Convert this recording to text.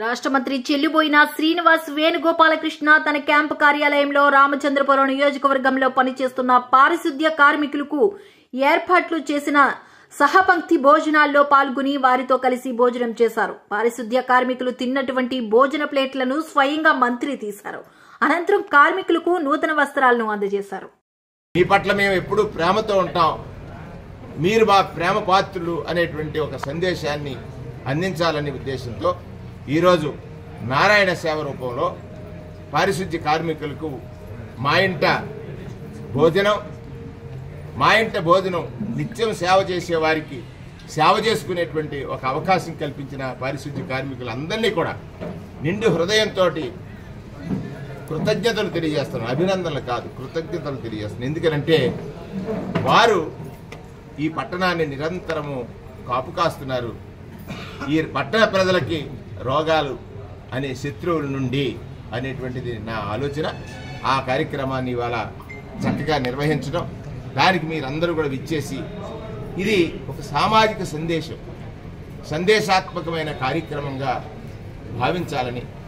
రాష్ట్ర మంత్రి చెల్లిబోయిన శ్రీనివాస్ వేణుగోపాలకృష్ణ తన క్యాంపు కార్యాలయంలో రామచంద్రపురం నియోజకవర్గంలో పనిచేస్తున్న పారిశుద్ధ్య కార్మికులకు ఏర్పాట్లు చేసిన సహపంక్తి భోజనాల్లో పాల్గొని వారితో కలిసి భోజనం చేశారు పారిశుద్ధ్య కార్మికులు తిన్నటువంటి భోజన ప్లేట్లను స్వయంగా మంత్రి తీశారు అనంతరం కార్మికులకు నూతన వస్త్రాలను అందజేశారు మీ పట్ల మేము ఎప్పుడూ ప్రేమతో ఉంటాం మీరు మా ప్రేమ పాత్రులు అనేటువంటి ఒక సందేశాన్ని అందించాలనే ఉద్దేశంతో ఈరోజు నారాయణ సేవ రూపంలో పారిశుద్ధ్య కార్మికులకు మా ఇంట భోజనం మా ఇంట భోజనం నిత్యం సేవ చేసే వారికి సేవ చేసుకునేటువంటి ఒక అవకాశం కల్పించిన పారిశుద్ధ్య కార్మికులందరినీ కూడా నిండు హృదయంతో కృతజ్ఞతలు తెలియజేస్తున్నాను అభినందనలు కాదు కృతజ్ఞతలు తెలియజేస్తున్నాను ఎందుకనంటే వారు ఈ పట్టణాన్ని నిరంతరము కాపు కాస్తున్నారు ఈ పట్టణ ప్రజలకి రోగాలు అనే శత్రువుల నుండి అనేటువంటిది నా ఆలోచన ఆ కార్యక్రమాన్ని ఇవాళ చక్కగా నిర్వహించడం దానికి మీరందరూ కూడా విచ్చేసి ఇది ఒక సామాజిక సందేశం సందేశాత్మకమైన కార్యక్రమంగా భావించాలని